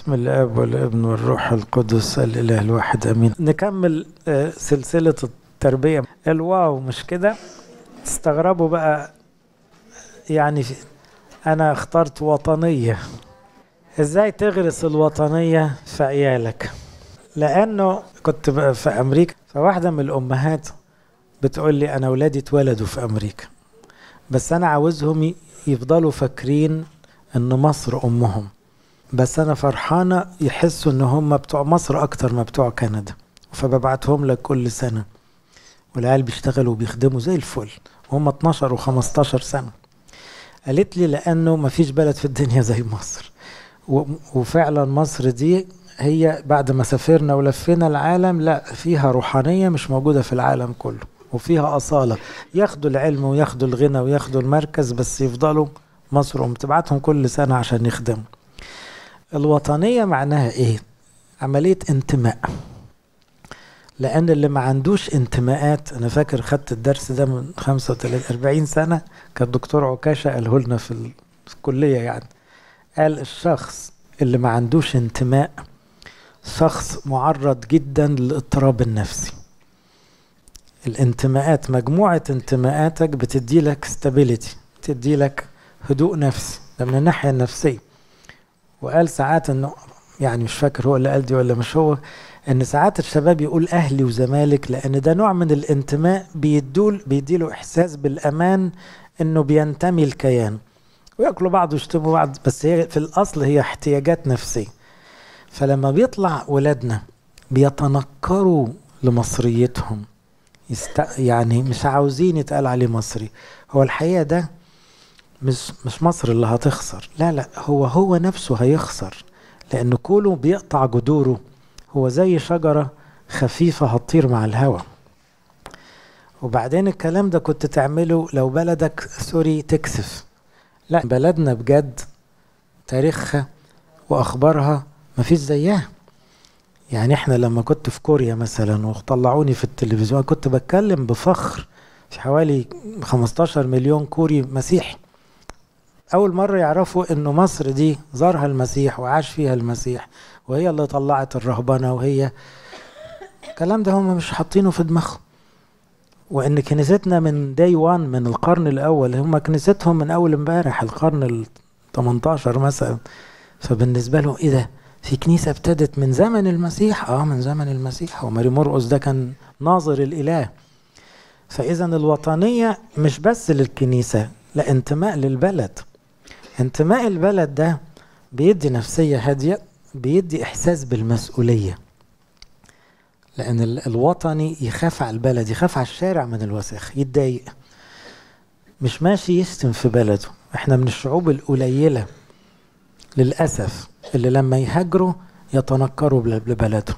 بسم الاب والابن والروح القدس الاله الواحد امين نكمل آه، سلسله التربيه الواو مش كده تستغربوا بقى يعني في انا اخترت وطنيه ازاي تغرس الوطنيه في عيالك لانه كنت بقى في امريكا فواحده من الامهات بتقول لي انا اولادي اتولدوا في امريكا بس انا عاوزهم ي- يفضلوا فاكرين ان مصر امهم بس انا فرحانه يحسوا ان هم بتوع مصر اكتر ما بتوع كندا فببعتهم لك كل سنه والعيال بيشتغلوا وبيخدموا زي الفل وهم 12 و15 سنه قالت لي لانه ما فيش بلد في الدنيا زي مصر و- وفعلا مصر دي هي بعد ما سافرنا ولفينا العالم لا فيها روحانيه مش موجوده في العالم كله وفيها اصاله ياخدوا العلم وياخدوا الغنى وياخدوا المركز بس يفضلوا مصر ومتبعتهم كل سنه عشان يخدموا الوطنية معناها ايه عملية انتماء لان اللي ما عندوش انتماءات انا فاكر خدت الدرس ده من 35 40 سنة كان الدكتور عكاشة قاله لنا في, ال- في الكلية يعني قال الشخص اللي ما عندوش انتماء شخص معرض جدا للاضطراب النفسي الانتماءات مجموعة انتماءاتك بتدي لك stability بتدي لك هدوء نفسي ده من الناحية النفسية وقال ساعات انه يعني مش فاكر هو اللي قال دي ولا مش هو ان ساعات الشباب يقول اهلي وزمالك لان ده نوع من الانتماء بيدول بيديله احساس بالامان انه بينتمي الكيان وياكلوا بعض ويشتموا بعض بس هي في الاصل هي احتياجات نفسيه فلما بيطلع ولادنا بيتنكروا لمصريتهم يست... يعني مش عاوزين يتقال عليه مصري هو الحقيقه ده مش مش مصر اللي هتخسر لا لا هو هو نفسه هيخسر لأن كونه بيقطع جذوره هو زي شجرة خفيفة هتطير مع الهواء وبعدين الكلام ده كنت تعمله لو بلدك سوري تكسف لا بلدنا بجد تاريخها وأخبارها مفيش زيها يعني احنا لما كنت في كوريا مثلا وطلعوني في التلفزيون كنت بتكلم بفخر في حوالي 15 مليون كوري مسيحي أول مرة يعرفوا إنه مصر دي زارها المسيح وعاش فيها المسيح وهي اللي طلعت الرهبنة وهي الكلام ده هم مش حاطينه في دماغهم وإن كنيستنا من داي وان من القرن الأول هم كنيستهم من أول امبارح القرن ال 18 مثلا فبالنسبة لهم إيه ده؟ في كنيسة ابتدت من زمن المسيح اه من زمن المسيح وماري مرقس ده كان ناظر الإله فإذا الوطنية مش بس للكنيسة لا انتماء للبلد انتماء البلد ده بيدي نفسية هادية بيدي إحساس بالمسؤولية لأن ال- الوطني يخاف على البلد يخاف على الشارع من الوسخ يتضايق مش ماشي يشتم في بلده احنا من الشعوب القليلة للأسف اللي لما يهاجروا يتنكروا بل- ببلده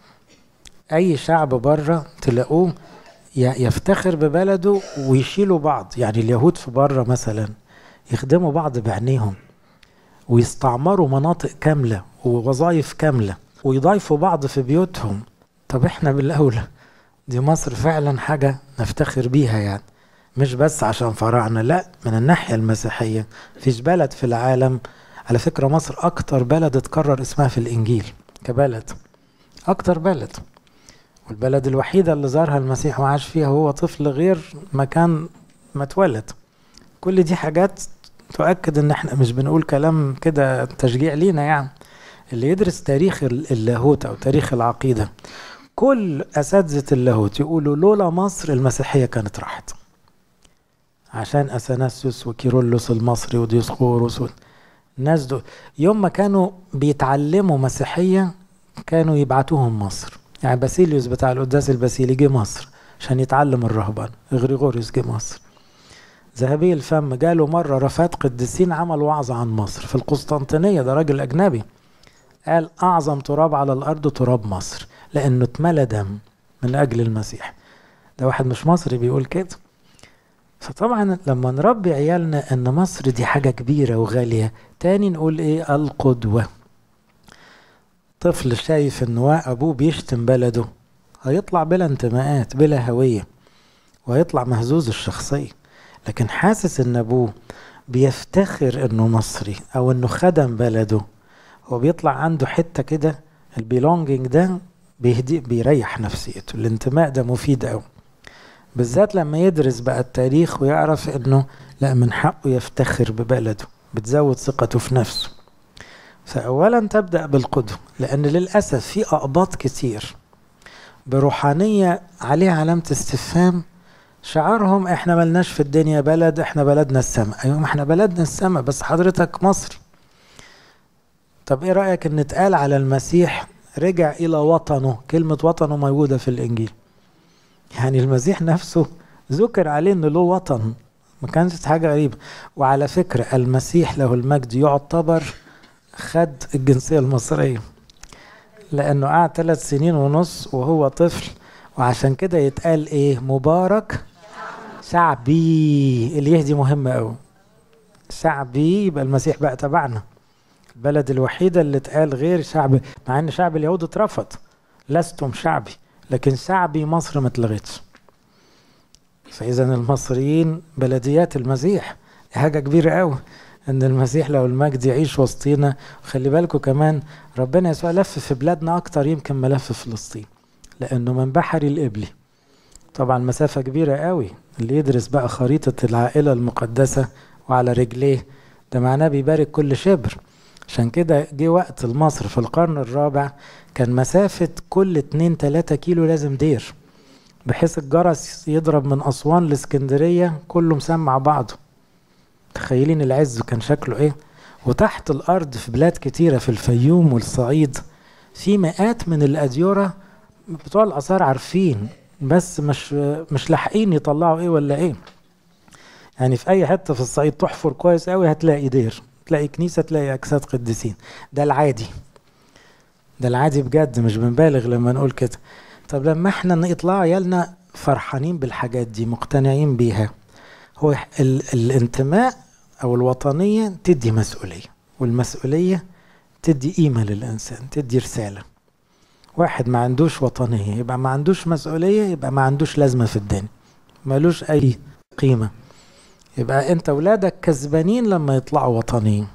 أي شعب بره تلاقوه ي- يفتخر ببلده ويشيلوا بعض يعني اليهود في بره مثلا يخدموا بعض بعينيهم ويستعمروا مناطق كاملة ووظائف كاملة ويضايفوا بعض في بيوتهم طب احنا بالأولى دي مصر فعلا حاجة نفتخر بيها يعني مش بس عشان فراعنة لا من الناحية المسيحية فيش بلد في العالم على فكرة مصر أكتر بلد اتكرر اسمها في الإنجيل كبلد أكتر بلد والبلد الوحيدة اللي زارها المسيح وعاش فيها هو طفل غير مكان ما اتولد كل دي حاجات تؤكد ان احنا مش بنقول كلام كده تشجيع لينا يعني اللي يدرس تاريخ ال- اللاهوت او تاريخ العقيدة كل اساتذة اللاهوت يقولوا لولا مصر المسيحية كانت راحت عشان اثناسيوس وكيرلس المصري وديوسقورس وال- الناس دول يوم ما كانوا بيتعلموا مسيحية كانوا يبعتوهم مصر يعني باسيليوس بتاع القداس الباسيلي جه مصر عشان يتعلم الرهبان غريغوريوس جه مصر ذهبي الفم جاله مرة رفات قديسين عمل وعظ عن مصر في القسطنطينية ده راجل أجنبي قال أعظم تراب على الأرض تراب مصر لأنه اتملى دم من أجل المسيح ده واحد مش مصري بيقول كده فطبعا لما نربي عيالنا ان مصر دي حاجة كبيرة وغالية تاني نقول ايه القدوة طفل شايف ان وا- ابوه بيشتم بلده هيطلع بلا انتماءات بلا هوية وهيطلع مهزوز الشخصية لكن حاسس ان ابوه بيفتخر انه مصري او انه خدم بلده هو بيطلع عنده حتة كده البيلونجينج ده بيهدي بيريح نفسيته الانتماء ده مفيد قوي بالذات لما يدرس بقى التاريخ ويعرف انه لا من حقه يفتخر ببلده بتزود ثقته في نفسه فأولا تبدأ بالقدوة لأن للأسف في أقباط كتير بروحانية عليها علامة استفهام شعارهم احنا ملناش في الدنيا بلد احنا بلدنا السماء ايوه ما احنا بلدنا السماء بس حضرتك مصر طب ايه رأيك ان اتقال على المسيح رجع الى وطنه كلمة وطنه موجودة في الانجيل يعني المسيح نفسه ذكر عليه انه له وطن ما كانت حاجة غريبة وعلى فكرة المسيح له المجد يعتبر خد الجنسية المصرية لأنه قعد ثلاث سنين ونص وهو طفل وعشان كده يتقال إيه مبارك شعبي اليه دي مهمة أوي شعبي يبقى المسيح بقى تبعنا البلد الوحيدة اللي اتقال غير شعب مع إن شعب اليهود اترفض لستم شعبي لكن شعبي مصر ما اتلغتش فإذا المصريين بلديات المسيح حاجة كبيرة قوي ان المسيح لو المجد يعيش وسطينا خلي بالكم كمان ربنا يسوع لف في بلادنا اكتر يمكن ما لف في فلسطين لانه من بحري القبلي طبعا مسافة كبيرة قوي اللي يدرس بقى خريطة العائلة المقدسة وعلى رجليه ده معناه بيبارك كل شبر عشان كده جه وقت لمصر في القرن الرابع كان مسافة كل اتنين تلاتة كيلو لازم دير بحيث الجرس يضرب من أسوان لاسكندرية كله مسمع بعضه تخيلين العز كان شكله ايه وتحت الارض في بلاد كتيره في الفيوم والصعيد في مئات من الاديره بتوع الاثار عارفين بس مش مش لاحقين يطلعوا ايه ولا ايه يعني في اي حته في الصعيد تحفر كويس قوي هتلاقي دير تلاقي كنيسه تلاقي اجساد قديسين ده العادي ده العادي بجد مش بنبالغ لما نقول كده طب لما احنا نطلع عيالنا فرحانين بالحاجات دي مقتنعين بيها هو ال الانتماء او الوطنيه تدي مسؤوليه والمسؤوليه تدي قيمه للانسان تدي رساله واحد ما عندوش وطنيه يبقى ما عندوش مسؤوليه يبقى ما عندوش لازمه في الدنيا ملوش اي قيمه يبقى انت ولادك كسبانين لما يطلعوا وطنيين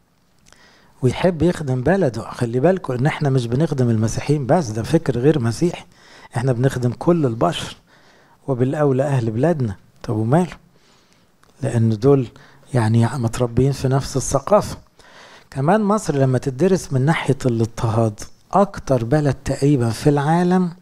ويحب يخدم بلده خلي بالكم ان احنا مش بنخدم المسيحيين بس ده فكر غير مسيحي احنا بنخدم كل البشر وبالاولى اهل بلادنا طب وماله لان دول يعني متربيين في نفس الثقافة كمان مصر لما تدرس من ناحية الاضطهاد أكتر بلد تقريبا في العالم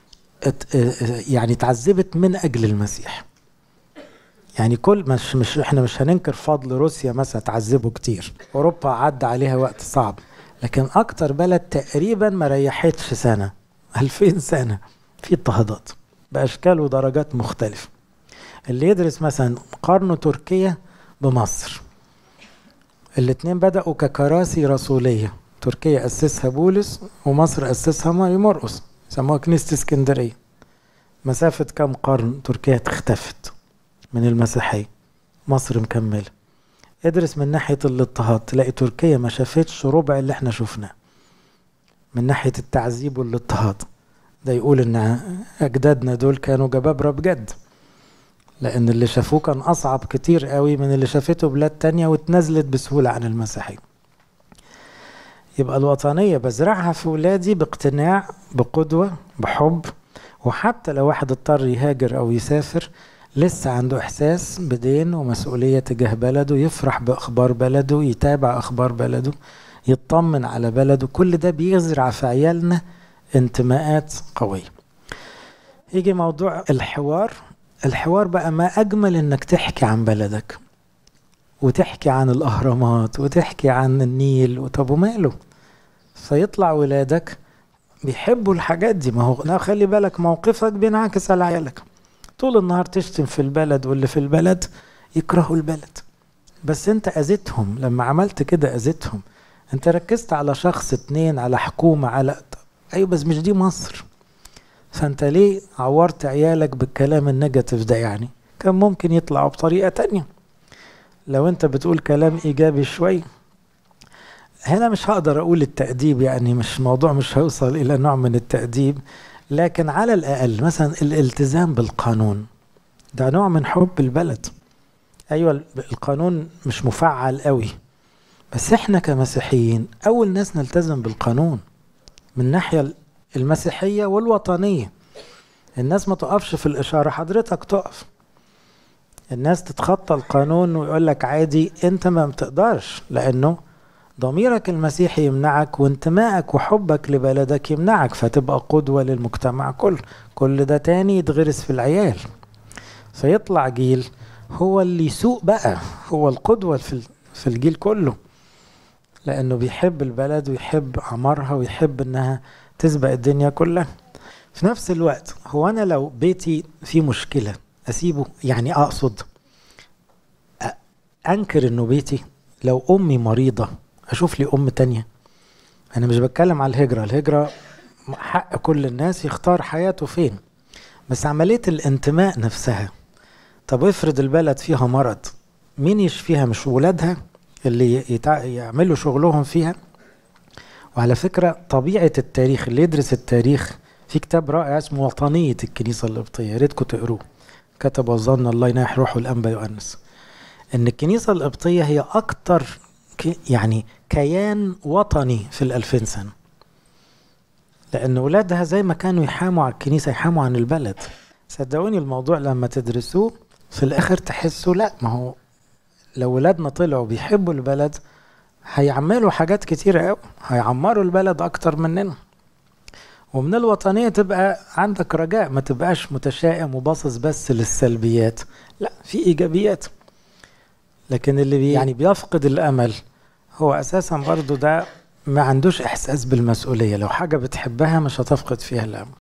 يعني تعذبت من أجل المسيح يعني كل مش مش احنا مش هننكر فضل روسيا مثلا تعذبوا كتير اوروبا عدى عليها وقت صعب لكن اكتر بلد تقريبا ما ريحتش سنه 2000 سنه في اضطهادات باشكال ودرجات مختلفه اللي يدرس مثلا قارن تركيا بمصر الاتنين بدأوا ككراسي رسولية تركيا أسسها بولس ومصر أسسها ماري مرقس سموها كنيسة اسكندرية مسافة كم قرن تركيا اختفت من المسيحية مصر مكملة ادرس من ناحية الاضطهاد تلاقي تركيا ما شافتش ربع اللي احنا شفناه من ناحية التعذيب والاضطهاد ده يقول ان اجدادنا دول كانوا جبابرة بجد لان اللي شافوه كان اصعب كتير قوي من اللي شافته بلاد تانية واتنزلت بسهولة عن المسيحية يبقى الوطنية بزرعها في ولادي باقتناع بقدوة بحب وحتى لو واحد اضطر يهاجر او يسافر لسه عنده احساس بدين ومسؤولية تجاه بلده يفرح باخبار بلده يتابع اخبار بلده يطمن على بلده كل ده بيزرع في عيالنا انتماءات قوية يجي موضوع الحوار الحوار بقى ما أجمل إنك تحكي عن بلدك وتحكي عن الأهرامات وتحكي عن النيل وطب وماله فيطلع ولادك بيحبوا الحاجات دي ما هو خلي بالك موقفك بينعكس على عيالك طول النهار تشتم في البلد واللي في البلد يكرهوا البلد بس انت اذيتهم لما عملت كده اذيتهم انت ركزت على شخص اتنين على حكومة على ايوه بس مش دي مصر فانت ليه عورت عيالك بالكلام النيجاتيف ده يعني كان ممكن يطلعوا بطريقة تانية لو انت بتقول كلام ايجابي شوي هنا مش هقدر اقول التأديب يعني مش موضوع مش هيوصل الى نوع من التأديب لكن على الاقل مثلا الالتزام بالقانون ده نوع من حب البلد ايوه القانون مش مفعل قوي بس احنا كمسيحيين اول ناس نلتزم بالقانون من الناحية المسيحية والوطنية الناس ما تقفش في الإشارة حضرتك تقف الناس تتخطى القانون ويقول لك عادي انت ما بتقدرش لانه ضميرك المسيحي يمنعك وانتمائك وحبك لبلدك يمنعك فتبقى قدوة للمجتمع كله كل ده تاني يتغرس في العيال فيطلع جيل هو اللي يسوق بقى هو القدوة في في الجيل كله لأنه بيحب البلد ويحب عمارها ويحب إنها تسبق الدنيا كلها في نفس الوقت هو أنا لو بيتي فيه مشكلة أسيبه يعني أقصد أنكر إنه بيتي لو أمي مريضة أشوف لي أم تانية أنا مش بتكلم على الهجرة الهجرة حق كل الناس يختار حياته فين بس عملية الانتماء نفسها طب افرض البلد فيها مرض مين يشفيها مش ولادها اللي يتع... يعملوا شغلهم فيها وعلى فكرة طبيعة التاريخ اللي يدرس التاريخ في كتاب رائع اسمه وطنية الكنيسة القبطية يا ريتكم تقروه كتب وظن الله يناح روحه الأنبا يؤنس إن الكنيسة القبطية هي أكتر يعني كيان وطني في الألفين سنة لأن ولادها زي ما كانوا يحاموا على الكنيسة يحاموا عن البلد صدقوني الموضوع لما تدرسوه في الآخر تحسوا لا ما هو لو ولادنا طلعوا بيحبوا البلد هيعملوا حاجات كتيرة قوي هيعمروا البلد أكتر مننا ومن الوطنية تبقى عندك رجاء ما تبقاش متشائم وباصص بس للسلبيات لا في إيجابيات لكن اللي بي يعني بيفقد الأمل هو أساسا برضو ده ما عندوش إحساس بالمسؤولية لو حاجة بتحبها مش هتفقد فيها الأمل